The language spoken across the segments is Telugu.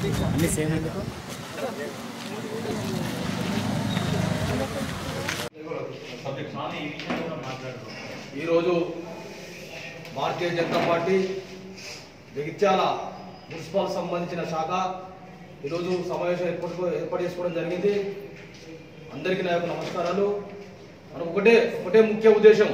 అన్ని సేమ్ ఎందుకు ఈరోజు భారతీయ జనతా పార్టీ జగిత్యాల మున్సిపల్ సంబంధించిన శాఖ ఈరోజు సమావేశం ఏర్పాటు ఏర్పాటు చేసుకోవడం జరిగింది అందరికీ నా యొక్క నమస్కారాలు మనకు ఒకటే ఒకటే ముఖ్య ఉద్దేశం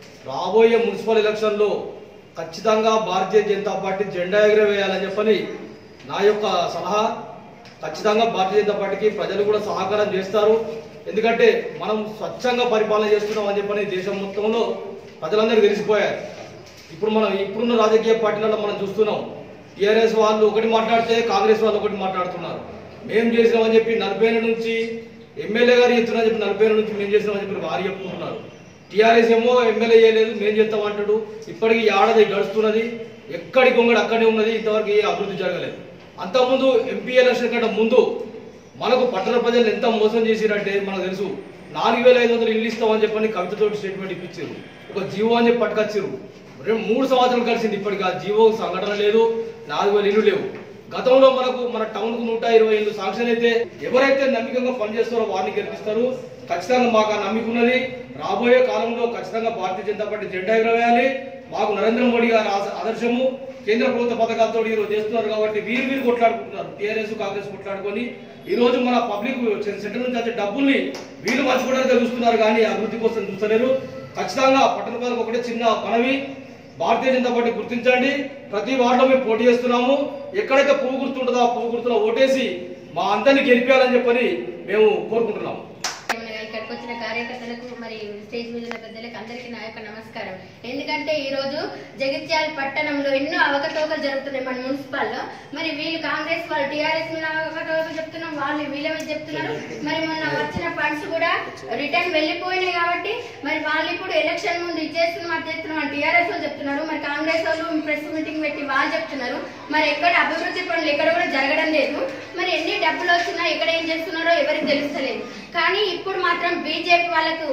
రాబోయే మున్సిపల్ ఎలక్షన్లో ఖచ్చితంగా భారతీయ జనతా పార్టీ జెండా ఎగరవేయాలని చెప్పని నా యొక్క సలహా ఖచ్చితంగా భారతీయ జనతా పార్టీకి ప్రజలు కూడా సహకారం చేస్తారు ఎందుకంటే మనం స్వచ్ఛంగా పరిపాలన చేస్తున్నాం అని చెప్పని దేశం మొత్తంలో ప్రజలందరూ తెలిసిపోయారు ఇప్పుడు మనం ఇప్పుడున్న రాజకీయ పార్టీలలో మనం చూస్తున్నాం టీఆర్ఎస్ వాళ్ళు ఒకటి మాట్లాడితే కాంగ్రెస్ వాళ్ళు ఒకటి మాట్లాడుతున్నారు మేము చేసినామని చెప్పి నలభై ఏళ్ళ నుంచి ఎమ్మెల్యే గారు చెప్తున్నా చెప్పి నలభై ఏళ్ళ నుంచి మేము చేసినామని చెప్పి వారు చెప్పుకుంటున్నారు టీఆర్ఎస్ ఏమో ఎమ్మెల్యే చేయలేదు మేము చేస్తాం అంటాడు ఇప్పటికి ఈ ఏడాది గడుస్తున్నది ఎక్కడి కొంగడు అక్కడే ఉన్నది ఇంతవరకు ఏ అభివృద్ధి జరగలేదు అంతకుముందు ఎంపీ ఎలక్షన్ కంటే ముందు మనకు పట్టణ ప్రజలు ఎంత మోసం చేసిరంటే మనకు తెలుసు నాలుగు వేల ఐదు వందలు ఇల్లు ఇస్తామని చెప్పని కవితతోటి స్టేట్మెంట్ ఇప్పించారు ఒక జీవో అని చెప్పి పట్టుకొచ్చారు రెండు మూడు సంవత్సరాలు కలిసింది ఇప్పటికి ఆ జీవో సంఘటన లేదు నాలుగు వేల ఇల్లు లేవు గతంలో మనకు మన టౌన్ కు నూట ఇరవై ఇల్లు శాంక్షన్ అయితే ఎవరైతే నమ్మకంగా పనిచేస్తారో వారిని గెలిపిస్తారు ఖచ్చితంగా మాకు ఆ నమ్మిక ఉన్నది రాబోయే కాలంలో ఖచ్చితంగా భారతీయ జనతా పార్టీ జెండా ఎగరవేయాలి మాకు నరేంద్ర మోడీ గారి ఆశ- ఆదర్శము కేంద్ర ప్రభుత్వ పథకాలతో ఈరోజు చేస్తున్నారు కాబట్టి వీరు వీరు కొట్లాడుకుంటున్నారు టీఆర్ఎస్ కాంగ్రెస్ కొట్లాడుకొని ఈ రోజు మన పబ్లిక్ సెంటర్ నుంచి వచ్చే డబ్బుల్ని వీళ్ళు పంచుకోవడానికి చూస్తున్నారు కానీ అభివృద్ధి కోసం చూస్తలేరు ఖచ్చితంగా పట్టణ ప్రజలకు ఒకటే చిన్న మనవి భారతీయ జనతా పార్టీ గుర్తించండి ప్రతి వార్డులో మేము పోటీ చేస్తున్నాము ఎక్కడైతే పువ్వు గుర్తుంటుందో ఆ పువ్వు గుర్తులో ఓటేసి మా అందరినీ గెలిపించాలని చెప్పని మేము కోరుకుంటున్నాము ఇక్కడికి వచ్చిన కార్యకర్తలకు మరి స్టేజ్ మీద ఉన్న పెద్దలకు అందరికీ నా యొక్క నమస్కారం ఎందుకంటే ఈ రోజు జగిత్యాల పట్టణంలో ఎన్నో అవకతవకలు జరుగుతున్నాయి మన మున్సిపల్లో మరి వీళ్ళు కాంగ్రెస్ వాళ్ళు టీఆర్ఎస్ మీద అవకతవకలు చెప్తున్నాం వాళ్ళు వీళ్ళ మీద చెప్తున్నారు మరి మొన్న వచ్చిన ఫండ్స్ కూడా రిటర్న్ వెళ్ళిపోయినాయి కాబట్టి మరి వాళ్ళు ఇప్పుడు ఎలక్షన్ ముందు ఇచ్చేస్తున్నాం అది చేస్తున్నాం అని టీఆర్ఎస్ వాళ్ళు చెప్తున్నారు మరి కాంగ్రెస్ వాళ్ళు ప్రెస్ మీటింగ్ పెట్టి వాళ్ళు చెప్తున్నారు మరి ఎక్కడ అభివృద్ధి పనులు ఎక్కడ కూడా జరగడం లేదు మరి ఎన్ని డబ్బులు వచ్చినా ఎక్కడ ఏం చేస్తున్నారో ఎవరికి తెలుస్తలేదు కానీ ఇప్పుడు మాత్రం బీజేపీ వాళ్ళకు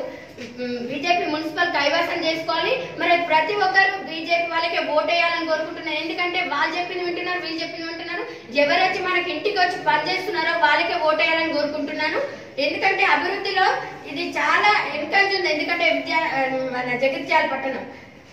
బీజేపీ మున్సిపల్ కైవసం చేసుకోవాలి మరి ప్రతి ఒక్కరు బీజేపీ వాళ్ళకే ఓట్ వేయాలని కోరుకుంటున్నారు ఎందుకంటే వాళ్ళు చెప్పింది వింటున్నారు వీళ్ళు చెప్పింది వింటున్నారు ఎవరైతే మనకి ఇంటికి వచ్చి పని చేస్తున్నారో వాళ్ళకే ఓట్ వేయాలని కోరుకుంటున్నాను ఎందుకంటే అభివృద్ధిలో ఇది చాలా వెనుకంజ ఉంది ఎందుకంటే విద్యా మన జగిత్యాల పట్టణం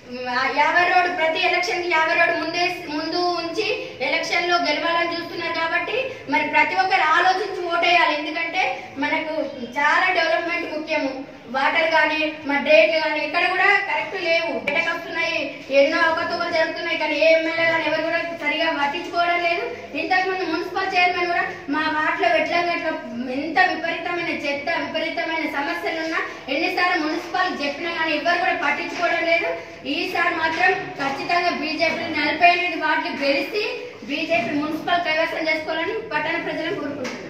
ఆ యాభై రోడ్ ప్రతి ఎలక్షన్ కి యాభై రోడ్ ముందే ముందు ఉంచి ఎలక్షన్ లో గెలవాలని చూస్తున్నారు కాబట్టి మరి ప్రతి ఒక్కరు ఆలోచించి ఓటేయాలి ఎందుకంటే మనకు చాలా డెవలప్మెంట్ ముఖ్యము వాటర్ కానీ మా డ్రైన్లు కానీ ఎక్కడ కూడా కరెక్ట్ లేవు బయటకు వస్తున్నాయి ఎన్నో అవకతవకలు జరుగుతున్నాయి కానీ ఏ ఎమ్మెల్యే కానీ ఎవరు కూడా సరిగా పట్టించుకోవడం లేదు ఇంతకు ముందు మున్సిపల్ చైర్మన్ కూడా మా వాటిలో ఎట్లా ఎట్లా ఎంత విపరీతమైన చెత్త విపరీతమైన సమస్యలు ఉన్నా ఎన్నిసార్లు మున్సిపల్ చెప్పినా కానీ ఎవరు కూడా పట్టించుకోవడం లేదు ఈసారి మాత్రం ఖచ్చితంగా బీజేపీ నలభై ఎనిమిది వార్డులు గెలిచి బీజేపీ మున్సిపల్ కైవసం చేసుకోవాలని పట్టణ ప్రజలను కోరుకుంటున్నారు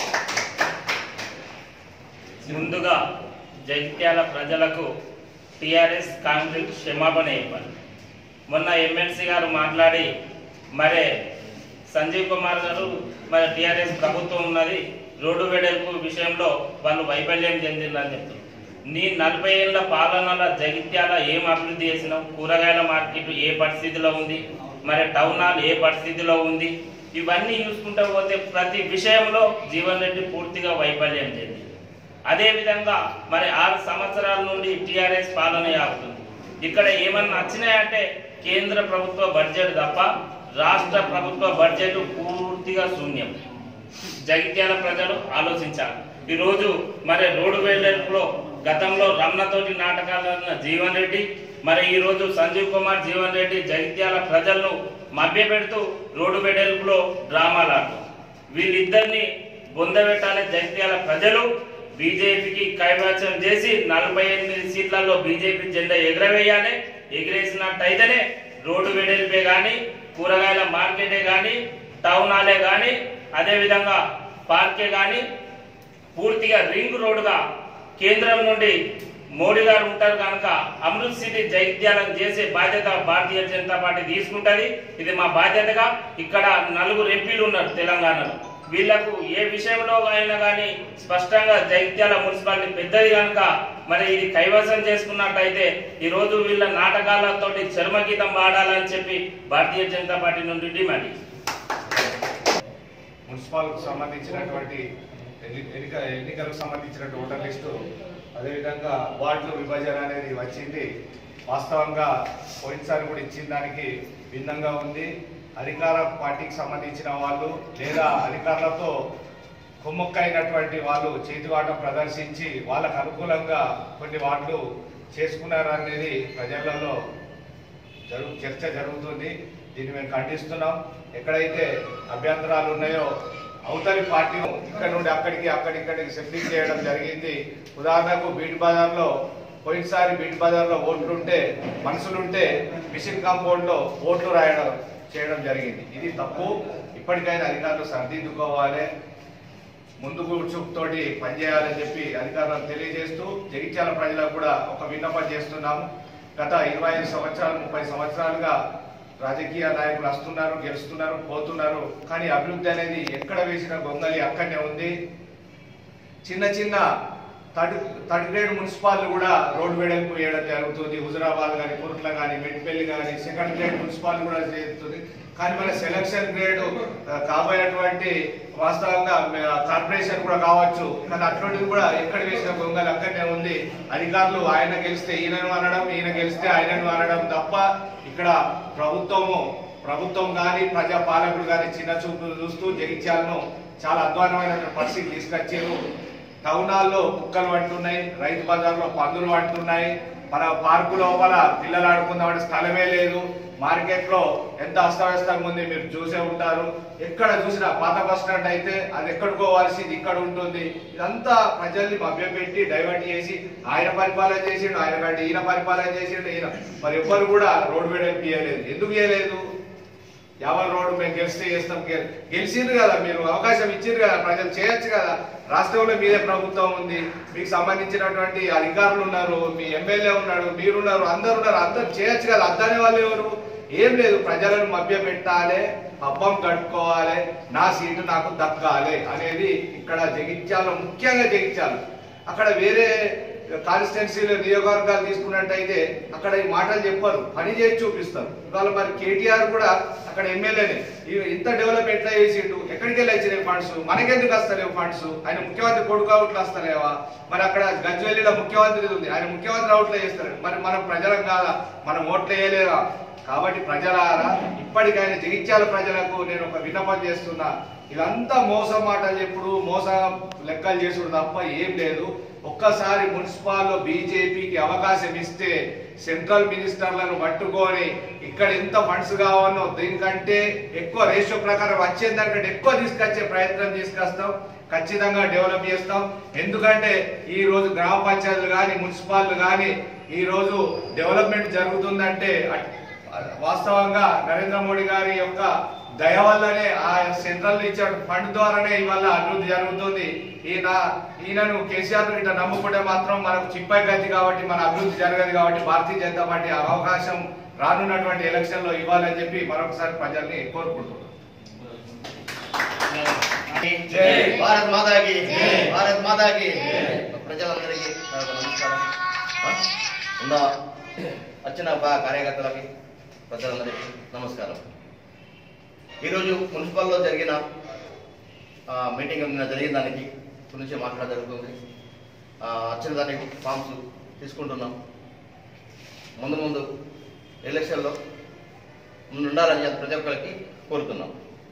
ముందుగా జగిత్యాల ప్రజలకు టిఆర్ఎస్ కాంగ్రెస్ క్షమాపణ ఇవ్వాలి మొన్న ఎమ్మెల్సీ గారు మాట్లాడి మరే సంజీవ్ కుమార్ గారు మరి టిఆర్ఎస్ ప్రభుత్వం ఉన్నది రోడ్డు వెడల్పు విషయంలో వాళ్ళు వైఫల్యం చెందిందని చెప్తున్నారు నీ నలభై ఏళ్ళ పాలనలో జగిత్యాల ఏం అభివృద్ధి చేసినావు కూరగాయల మార్కెట్ ఏ పరిస్థితిలో ఉంది మరి టౌన్ హాల్ ఏ పరిస్థితిలో ఉంది ఇవన్నీ చూసుకుంటూ పోతే ప్రతి విషయంలో జీవన్ రెడ్డి పూర్తిగా వైఫల్యం చెందింది అదే విధంగా మరి ఆరు సంవత్సరాల నుండి టిఆర్ఎస్ పాలన ఆగుతుంది ఇక్కడ ఏమన్నా వచ్చినాయంటే కేంద్ర ప్రభుత్వ బడ్జెట్ తప్ప రాష్ట్ర ప్రభుత్వ బడ్జెట్ పూర్తిగా శూన్యం జగిత్యాల ప్రజలు ఆలోచించాలి ఈరోజు మరి రోడ్డు వెడల్పులో గతంలో రమణతోటి నాటకాలు ఆడిన జీవన్ రెడ్డి మరి ఈ రోజు సంజీవ్ కుమార్ జీవన్ రెడ్డి జగిత్యాల ప్రజలను మభ్యపెడుతూ రోడ్డు వెడల్పులో డ్రామాలు ఆడుతారు వీళ్ళిద్దరిని బొందబెట్టాలి జగిత్యాల ప్రజలు బీజేపీకి కైవసం చేసి నలభై ఎనిమిది సీట్లలో బీజేపీ జెండా ఎగరవేయాలి ఎగిరేసినట్టయితేనే రోడ్డు వెడల్పే కానీ కూరగాయల మార్కెటే కానీ టౌన్ హాలే కానీ అదేవిధంగా పార్కే కానీ పూర్తిగా రింగ్ రోడ్డుగా కేంద్రం నుండి మోడీ గారు ఉంటారు కనుక అమృత్ సిటీ జైత్యాలను చేసే బాధ్యత భారతీయ జనతా పార్టీ తీసుకుంటది ఇది మా బాధ్యతగా ఇక్కడ నలుగురు ఎంపీలు ఉన్నారు తెలంగాణలో వీళ్లకు ఏ విషయంలో అయినా కానీ స్పష్టంగా జైత్యాల మున్సిపాలిటీ పెద్దది కనుక మరి ఇది కైవసం చేసుకున్నట్టయితే ఈ రోజు వీళ్ళ నాటకాలతోటి చర్మగీతం పాడాలని చెప్పి భారతీయ జనతా పార్టీ నుండి డిమాండ్ చేస్తుంది. మున్సిపాల్కు సంబంధించినటువంటి ఎన్ని- ఎన్నిక ఎన్నికలకు సంబంధించినటువంటి ఓటర్ లిస్టు అదేవిధంగా వార్డుల విభజన అనేది వచ్చింది వాస్తవంగా పోయినసారి కూడా ఇచ్చిన దానికి భిన్నంగా ఉంది అధికార పార్టీకి సంబంధించిన వాళ్ళు లేదా అధికారులతో కుమ్మక్కైనటువంటి వాళ్ళు చేతివాటం ప్రదర్శించి వాళ్ళకు అనుకూలంగా కొన్ని వార్డులు చేసుకున్నారనేది ప్రజలలో జరుగు చర్చ జరుగుతుంది దీన్ని మేము ఖండిస్తున్నాం ఎక్కడైతే అభ్యంతరాలు ఉన్నాయో అవతలి పార్టీ ఇక్కడ నుండి అక్కడికి అక్కడి ఇక్కడికి షిఫ్టింగ్ చేయడం జరిగింది ఉదాహరణకు బీట్ బజార్లో పోయినసారి బీట్ బజార్లో ఓట్లు ఉంటే మనుషులుంటే మిషన్ కాంపౌండ్ లో ఓట్లు రాయడం చేయడం జరిగింది ఇది తప్పు ఇప్పటికైనా అధికారులు సరిదిద్దుకోవాలి ముందుకు చూపుతోటి పనిచేయాలని చెప్పి అధికారులకు తెలియజేస్తూ జగిత్యాల ప్రజలకు కూడా ఒక విన్నపం చేస్తున్నాము గత ఇరవై ఐదు సంవత్సరాలు ముప్పై సంవత్సరాలుగా రాజకీయ నాయకులు వస్తున్నారు గెలుస్తున్నారు పోతున్నారు కానీ అభివృద్ధి అనేది ఎక్కడ వేసిన గొంగలి అక్కడనే ఉంది చిన్న చిన్న థర్డ్ థర్డ్ గ్రేడ్ మున్సిపాల్ కూడా రోడ్ వెడల్పు వేయడం జరుగుతుంది హుజరాబాద్ కానీ కురుట్ల కానీ మెట్పల్లి కానీ సెకండ్ గ్రేడ్ మున్సిపాల్ కూడా చేస్తుంది కానీ మన సెలక్షన్ గ్రేడ్ ఆ, కాబోయేటువంటి వాస్తవంగా మ- కార్పొరేషన్ కూడా కావచ్చు కానీ అటువంటిది కూడా ఎక్కడ వేసిన గొంగలు అక్కడనే ఉంది అధికారులు ఆయన గెలిస్తే ఈయనను అనడం ఈయన గెలిస్తే ఆయనను అనడం తప్ప ఇక్కడ ప్రభుత్వము ప్రభుత్వం కానీ ప్రజా పాలకులు కానీ చిన్న చూపులు చూస్తూ జగిత్యాలను చాలా అధ్వానమైన పరిస్థితి తీసుకొచ్చారు టౌనాల్లో కుక్కలు పడుతున్నాయి రైతు బజార్లో పందులు పడుతున్నాయి మన పార్కు లోపల పిల్లలు ఆడుకుందామంటే స్థలమే లేదు మార్కెట్ లో ఎంత అస్తవ్యస్తంగా ఉంది మీరు చూసే ఉంటారు ఎక్కడ చూసినా పాత బస్ స్టాండ్ అయితే అది ఎక్కడికోవాల్సింది ఇక్కడ ఉంటుంది ఇదంతా ప్రజల్ని మభ్యపెట్టి డైవర్ట్ చేసి ఆయన పరిపాలన చేసిండు ఆయన కంటే ఈయన పరిపాలన చేసిండు ఈయన మరి ఎవ్వరు కూడా రోడ్ వెడల్పు ఇయ్యలేదు ఎందుకు ఇయ్యలేదు యావల్ రోడ్డు మేము గెలిస్తే చేస్తాం గె- గెలిచిండ్రు కదా మీరు అవకాశం ఇచ్చిండ్రు కదా ప్రజలు చేయొచ్చు కదా రాష్ట్రంలో మీదే ప్రభుత్వం ఉంది మీకు సంబంధించినటువంటి అధికారులు ఉన్నారు మీ ఎమ్మెల్యే ఉన్నాడు మీరున్నారు అందరు ఉన్నారు అందరు చేయొచ్చు కదా అద్దనే వాళ్ళు ఎవరు ఏం లేదు ప్రజలను మభ్య పెట్టాలి పబ్బం కట్టుకోవాలి నా సీటు నాకు దక్కాలి అనేది ఇక్కడ జగిత్యాల ముఖ్యంగా జగిత్యాలు అక్కడ వేరే కాన్స్టిట్యున్సీలు నియోజకవర్గాలు తీసుకున్నట్టయితే అక్కడ ఈ మాటలు చెప్పరు పని చేసి చూపిస్తారు ఇవాళ మరి కేటీఆర్ కూడా అక్కడ ఎమ్మెల్యేనే ఈ- ఇంత డెవలప్ ఎట్లా చేసిండు ఎక్కడికి వెళ్ళి వచ్చినాయి ఫండ్స్ మనకెందుకు వస్తలేవు ఫండ్స్ ఆయన ముఖ్యమంత్రి కొడుకు అవుట్లు వస్తలేవా మరి అక్కడ గజ్వెల్లిలో ముఖ్యమంత్రి ఉంది ఆయన ముఖ్యమంత్రి అవుట్లే చేస్తారు మరి మనం ప్రజలం కాదా మనం ఓట్లు వేయలేదా కాబట్టి ప్రజలారా ఇప్పటికైనా జగిత్యాల ప్రజలకు నేను ఒక విన్నపం చేస్తున్నా ఇదంతా మోసం మాటలు చెప్పుడు మోసం లెక్కలు చేసుడు తప్ప ఏం లేదు ఒక్కసారి మున్సిపాల్లో బీజేపీకి అవకాశం ఇస్తే సెంట్రల్ మినిస్టర్లను పట్టుకొని ఇక్కడ ఎంత ఫండ్స్ కావాలో దీనికంటే ఎక్కువ రేషియో ప్రకారం వచ్చేదానికంటే ఎక్కువ తీసుకొచ్చే ప్రయత్నం తీసుకొస్తాం ఖచ్చితంగా డెవలప్ చేస్తాం ఎందుకంటే ఈ రోజు గ్రామ పంచాయతీలు కానీ మున్సిపాల్ కానీ ఈ రోజు డెవలప్మెంట్ జరుగుతుందంటే అట్- వాస్తవంగా నరేంద్ర మోడీ గారి యొక్క దయ వల్లనే ఆ సెంట్రల్ ఇచ్చే ఫండ్ ద్వారానే ఇవాళ అభివృద్ధి జరుగుతుంది ఈయన ఈయనను కేసీఆర్ ఇట్లా నమ్ముకుంటే మాత్రం మనకు చిప్పై గతి కాబట్టి మన అభివృద్ధి జరగదు కాబట్టి భారతీయ జనతా పార్టీ ఆ అవకాశం రానున్నటువంటి ఎలక్షన్ లో ఇవ్వాలని చెప్పి మరొకసారి ప్రజల్ని కోరుకుంటున్నాం జై భారత్ మాతాకి భారత్ మాతాకి ప్రజలందరికీ నా యొక్క నమస్కారం ఆ? ఉన్న వచ్చిన బా- కార్యకర్తలకి ప్రజలందరికీ నమస్కారం ఈరోజు మున్సిపల్లో జరిగిన ఆ, మీటింగ్ నిన్న జరిగిన దానికి గురించి మాట్లాడడం జరుగుతుంది ఆ, వచ్చిన దానికి ఫామ్స్ తీసుకుంటున్నాం ముందు ముందు ఎలక్షన్లో ముందు ఉండాలని చెప్పి ప్రతి ఒక్కరికి కోరుతున్నాం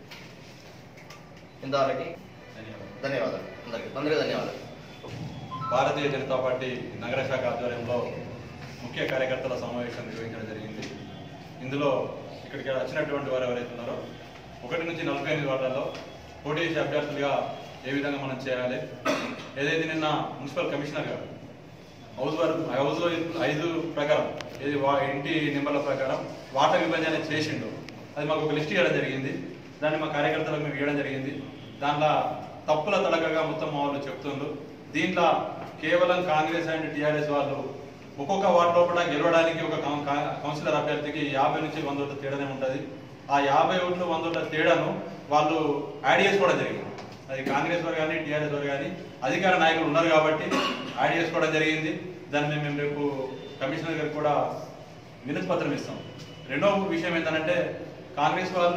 ఇంతవరకు ధన్యవాదాలు అందరికీ అందరికీ ధన్యవాదాలు భారతీయ జనతా పార్టీ నగర శాఖ ఆధ్వర్యంలో ముఖ్య కార్యకర్తల సమావేశం నిర్వహించడం జరిగింది ఇందులో ఇక్కడికి వచ్చినటువంటి వారు ఎవరైతే ఉన్నారో ఒకటి నుంచి నలభై ఎనిమిది వార్డులలో పోటీ చేసే అభ్యర్థులుగా ఏ విధంగా మనం చేయాలి ఏదైతే నిన్న మున్సిపల్ కమిషనర్ గారు హౌస్ వర్ హౌస్లో ఐదు ప్రకారం ఏది వా ఇంటి నెంబర్ల ప్రకారం వాటా విభజన చేసిండు అది మాకు ఒక లిస్ట్ ఇవ్వడం జరిగింది దాన్ని మా కార్యకర్తలకు మేము ఇవ్వడం జరిగింది దాంట్లో తప్పుల తడకగా మొత్తం మా వాళ్ళు చెప్తుండ్రు దీంట్లో కేవలం కాంగ్రెస్ అండ్ టీఆర్ఎస్ వాళ్ళు ఒక్కొక్క వార్డు లోపల గెలవడానికి ఒక కౌన్- కా- కౌన్సిలర్ అభ్యర్థికి యాభై నుంచి వంద ఓట్ల తేడానే ఉంటుంది ఆ యాభై ఓట్లు వంద ఓట్ల తేడాను వాళ్ళు యాడ్ చేసుకోవడం జరిగింది అది కాంగ్రెస్ వారు కానీ టీఆర్ఎస్ వారు కానీ అధికార నాయకులు ఉన్నారు కాబట్టి యాడ్ చేసుకోవడం జరిగింది దాన్ని మేము రేపు కమిషనర్ గారికి కూడా వినతి పత్రం ఇస్తాం రెండో విషయం ఏంటంటే కాంగ్రెస్ వాళ్ళు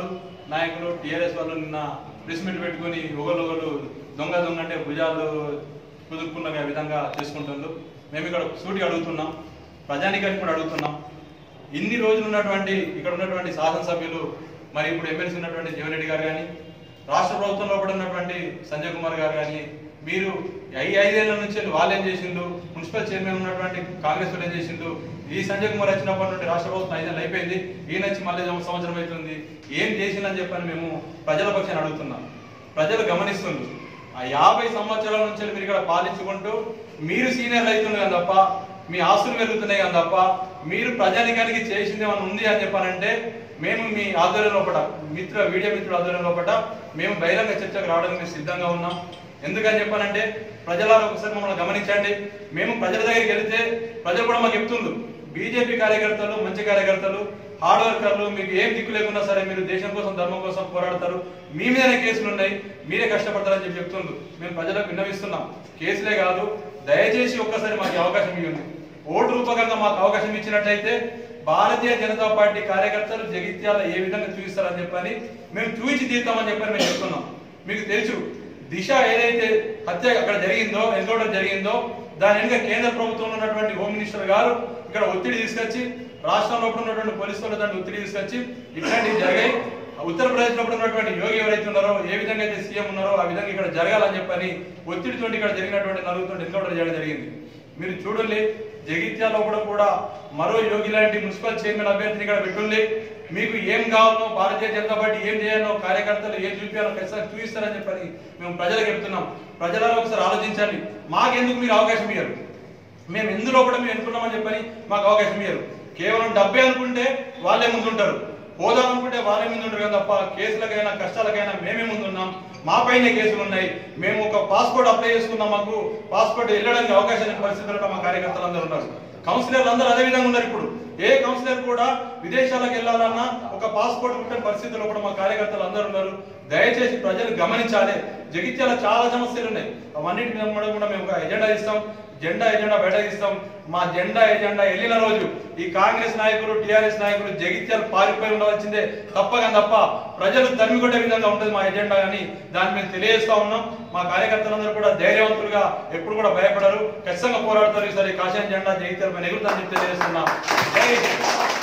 నాయకులు టీఆర్ఎస్ వాళ్ళు నిన్న ప్రెస్ మీట్ పెట్టుకుని ఒకళ్ళు దొంగ దొంగ అంటే భుజాలు కుదుర్చుకున్న విధంగా చేసుకుంటుండ్రు మేము ఇక్కడ సూటిగా అడుగుతున్నాం ప్రజానికానికి కూడా అడుగుతున్నాం ఇన్ని రోజులు ఉన్నటువంటి ఇక్కడ ఉన్నటువంటి శాసనసభ్యులు మరి ఇప్పుడు ఎమ్మెల్సీ ఉన్నటువంటి జీవన్ రెడ్డి గారు కానీ రాష్ట్ర ప్రభుత్వంలో కూడా ఉన్నటువంటి సంజయ్ కుమార్ గారు కానీ మీరు ఐ ఐదేళ్ల నుంచి వాళ్ళు ఏం చేసిండు మున్సిపల్ చైర్మన్ ఉన్నటువంటి కాంగ్రెస్ వాళ్ళు ఏం చేసిండు ఈ సంజయ్ కుమార్ వచ్చినప్పటి నుండి రాష్ట్ర ప్రభుత్వం ఐదేళ్ళు అయిపోయింది ఈయన వచ్చి మళ్ళీ సంవత్సరం అవుతుంది ఏం చేసిందని చెప్పని మేము ప్రజల పక్షాన్ని అడుగుతున్నాం ప్రజలు గమనిస్తుండ్రు ఆ యాభై సంవత్సరాల నుంచి మీరు ఇక్కడ పాలించుకుంటూ మీరు సీనియర్ అవుతున్నారు కదా తప్ప మీ ఆస్తులు పెరుగుతున్నాయి కదా తప్ప మీరు ప్రజానికానికి చేసింది ఏమైనా ఉంది అని చెప్పానంటే మేము మీ ఆధ్వర్యం లోపల మిత్ర వీడియో మిత్రుల ఆధ్వర్యం లోపల మేము బహిరంగ చర్చకు రావడానికి మేము సిద్ధంగా ఉన్నాం ఎందుకని చెప్పానంటే ప్రజలారా ఒకసారి మమ్మల్ని గమనించండి మేము ప్రజల దగ్గరికి వెళితే ప్రజలు కూడా మాకు చెప్తుండ్రు బీజేపీ కార్యకర్తలు మంచి కార్యకర్తలు హార్డ్ వర్కర్లు మీకు ఏం దిక్కు లేకున్నా సరే మీరు దేశం కోసం ధర్మం కోసం పోరాడతారు మీ మీదనే కేసులు ఉన్నాయి మీరే కష్టపడతారని చెప్పి చెప్తుండ్రు మేము ప్రజలకు విన్నవిస్తున్నాం కేసులే కాదు దయచేసి ఒక్కసారి మాకు ఈ అవకాశం ఇవ్వండి ఓటు రూపకంగా మాకు అవకాశం ఇచ్చినట్లయితే భారతీయ జనతా పార్టీ కార్యకర్తలు జగిత్యాల ఏ విధంగా చూపిస్తారని చెప్పని మేము చూపించి తీర్తామని చెప్పని మేము చెప్తున్నాం మీకు తెలుసు దిశ ఏదైతే హత్య అక్కడ జరిగిందో ఎన్కౌంటర్ జరిగిందో దాని వెనుక కేంద్ర ప్రభుత్వంలో ఉన్నటువంటి హోమ్ మినిస్టర్ గారు ఇక్కడ ఒత్తిడి తీసుకొచ్చి రాష్ట్రంలో కూడా ఉన్నటువంటి పోలీసు వాళ్ళు దాన్ని ఒత్తిడి తీసుకొచ్చి ఇట్లాంటివి జరిగాయి ఉత్తరప్రదేశ్ లో కూడా ఉన్నటువంటి యోగి ఎవరైతే ఉన్నారో ఏ విధంగా అయితే సీఎం ఉన్నారో ఆ విధంగా ఇక్కడ జరగాలని చెప్పని ఒత్తిడితో ఇక్కడ జరిగినటువంటి నలుగురితో ఎన్కౌంటర్ చేయడం జరిగింది మీరు చూడండి జగిత్యాల కూడా కూడా మరో యోగి లాంటి మున్సిపల్ చైర్మన్ అభ్యర్థిని ఇక్కడ పెట్టుండి మీకు ఏం కావాలో భారతీయ జనతా పార్టీ ఏం చేయాలో కార్యకర్తలు ఏం చూపించాలో ఖచ్చితంగా చూపిస్తారని చెప్పని మేము ప్రజలకు చెప్తున్నాం ప్రజలను ఒకసారి ఆలోచించండి మాకెందుకు మీరు అవకాశం ఇయ్యరు మేము ఎందులో కూడా మేము ఎన్నుకున్నామని చెప్పని మాకు అవకాశం ఇయ్యరు కేవలం డబ్బే అనుకుంటే వాళ్ళే ముందుంటారు హోదా అనుకుంటే వాళ్ళే ముందు ఉంటారు కదా తప్ప కేసులకైనా కష్టాలకైనా మేమే ముందున్నాం మా పైనే కేసులు ఉన్నాయి మేము ఒక పాస్పోర్ట్ అప్లై చేసుకున్నాం మాకు పాస్పోర్ట్ వెళ్ళడానికి అవకాశం లేని పరిస్థితుల్లో మా కార్యకర్తలు అందరూ ఉన్నారు కౌన్సిలర్లు అందరూ అదే విధంగా ఉన్నారు ఇప్పుడు ఏ కౌన్సిలర్ కూడా విదేశాలకు వెళ్ళాలన్నా ఒక పాస్పోర్ట్ పుట్టిన పరిస్థితుల్లో కూడా మా కార్యకర్తలు అందరూ ఉన్నారు దయచేసి ప్రజలు గమనించాలి జగిత్యాల చాలా సమస్యలు ఉన్నాయి అవన్నిటి మీద కూడా కూడా మేము ఒక ఎజెండా ఇస్తాం జెండా ఎజెండా బయటకు ఇస్తాం మా జెండా ఎజెండా వెళ్ళిన రోజు ఈ కాంగ్రెస్ నాయకులు టిఆర్ఎస్ నాయకులు జగిత్యాలు పారిపోయి ఉండవలసిందే తప్పగా తప్ప ప్రజలు తరిమి కొట్టే విధంగా ఉంటుంది మా ఎజెండా అని దాన్ని మేము తెలియజేస్తా ఉన్నాం మా కార్యకర్తలందరూ కూడా ధైర్యవంతులుగా ఎప్పుడు కూడా భయపడరు ఖచ్చితంగా పోరాడతారు ఈసారి కాషాయం జెండా జగిత్యాల పైన ఎగురుతారని చెప్పి తెలియజేస్తున్నాం జై హింద్.